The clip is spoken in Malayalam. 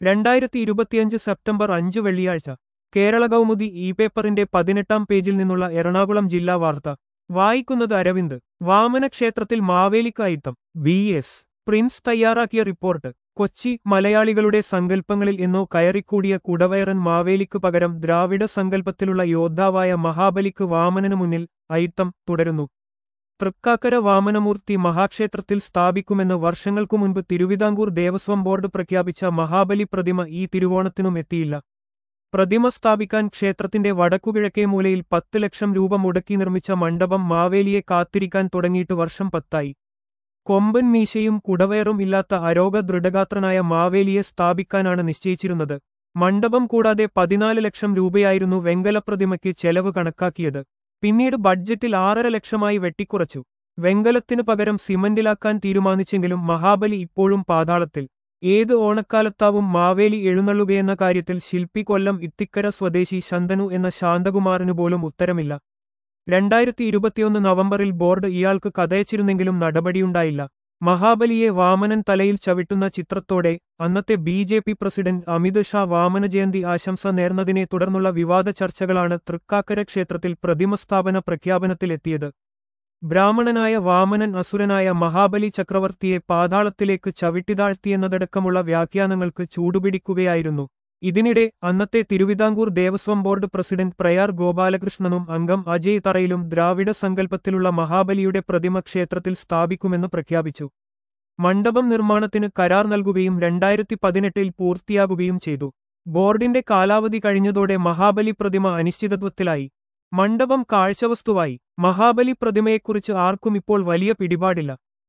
രണ്ടായിരത്തി ഇരുപത്തിയഞ്ച് സെപ്റ്റംബർ അഞ്ച് വെള്ളിയാഴ്ച കേരള കൗമുദി ഇ പേപ്പറിന്റെ പതിനെട്ടാം പേജിൽ നിന്നുള്ള എറണാകുളം ജില്ലാ വാർത്ത വായിക്കുന്നത് അരവിന്ദ് വാമനക്ഷേത്രത്തിൽ മാവേലിക്കായിത്തം ബി എസ് പ്രിൻസ് തയ്യാറാക്കിയ റിപ്പോർട്ട് കൊച്ചി മലയാളികളുടെ സങ്കല്പങ്ങളിൽ എന്നോ കയറിക്കൂടിയ കുടവയറൻ മാവേലിക്കു പകരം ദ്രാവിഡ സങ്കല്പത്തിലുള്ള യോദ്ധാവായ മഹാബലിക്ക് വാമനനു മുന്നിൽ അയിത്തം തുടരുന്നു തൃക്കാക്കര വാമനമൂർത്തി മഹാക്ഷേത്രത്തിൽ സ്ഥാപിക്കുമെന്ന് വർഷങ്ങൾക്കു മുൻപ് തിരുവിതാംകൂർ ദേവസ്വം ബോർഡ് പ്രഖ്യാപിച്ച മഹാബലി പ്രതിമ ഈ തിരുവോണത്തിനും എത്തിയില്ല പ്രതിമ സ്ഥാപിക്കാൻ ക്ഷേത്രത്തിന്റെ വടക്കുകിഴക്കേ മൂലയിൽ പത്ത് ലക്ഷം രൂപ മുടക്കി നിർമ്മിച്ച മണ്ഡപം മാവേലിയെ കാത്തിരിക്കാൻ തുടങ്ങിയിട്ട് വർഷം പത്തായി കൊമ്പൻ മീശയും കുടവയറും ഇല്ലാത്ത അരോഗ ദൃഢഗാത്രനായ മാവേലിയെ സ്ഥാപിക്കാനാണ് നിശ്ചയിച്ചിരുന്നത് മണ്ഡപം കൂടാതെ പതിനാല് ലക്ഷം രൂപയായിരുന്നു വെങ്കലപ്രതിമയ്ക്ക് ചെലവ് കണക്കാക്കിയത് പിന്നീട് ബഡ്ജറ്റിൽ ആറര ലക്ഷമായി വെട്ടിക്കുറച്ചു വെങ്കലത്തിനു പകരം സിമന്റിലാക്കാൻ തീരുമാനിച്ചെങ്കിലും മഹാബലി ഇപ്പോഴും പാതാളത്തിൽ ഏത് ഓണക്കാലത്താവും മാവേലി എഴുന്നള്ളുകയെന്ന കാര്യത്തിൽ ശില്പി കൊല്ലം ഇത്തിക്കര സ്വദേശി ശന്തനു എന്ന ശാന്തകുമാറിനു പോലും ഉത്തരമില്ല രണ്ടായിരത്തി ഇരുപത്തിയൊന്ന് നവംബറിൽ ബോർഡ് ഇയാൾക്ക് കഥയച്ചിരുന്നെങ്കിലും നടപടിയുണ്ടായില്ല മഹാബലിയെ വാമനൻ തലയിൽ ചവിട്ടുന്ന ചിത്രത്തോടെ അന്നത്തെ B J P president Amit Shah Vamanajayanti ആശംസ നേർന്നതിനെ തുടർന്നുള്ള വിവാദ ചർച്ചകളാണ് തൃക്കാക്കര ക്ഷേത്രത്തിൽ പ്രതിമസ്ഥാപന പ്രഖ്യാപനത്തിലെത്തിയത് ബ്രാഹ്മണനായ വാമനൻ അസുരനായ മഹാബലി ചക്രവർത്തിയെ പാതാളത്തിലേക്ക് ചവിട്ടിതാഴ്ത്തിയെന്നതടക്കമുള്ള വ്യാഖ്യാനങ്ങൾക്ക് ചൂടുപിടിക്കുകയായിരുന്നു ഇതിനിടെ അന്നത്തെ തിരുവിതാംകൂർ ദേവസ്വം ബോർഡ് പ്രസിഡന്റ് പ്രയാർ ഗോപാലകൃഷ്ണനും അംഗം അജയ് തറയിലും ദ്രാവിഡ സങ്കല്പത്തിലുള്ള മഹാബലിയുടെ പ്രതിമ ക്ഷേത്രത്തിൽ സ്ഥാപിക്കുമെന്ന് പ്രഖ്യാപിച്ചു മണ്ഡപം നിർമ്മാണത്തിന് കരാർ നൽകുകയും രണ്ടായിരത്തി പതിനെട്ടിൽ പൂർത്തിയാകുകയും ചെയ്തു ബോർഡിന്റെ കാലാവധി കഴിഞ്ഞതോടെ മഹാബലി പ്രതിമ അനിശ്ചിതത്വത്തിലായി മണ്ഡപം കാഴ്ചവസ്തുവായി മഹാബലി പ്രതിമയെക്കുറിച്ച് ആർക്കും ഇപ്പോൾ വലിയ പിടിപാടില്ല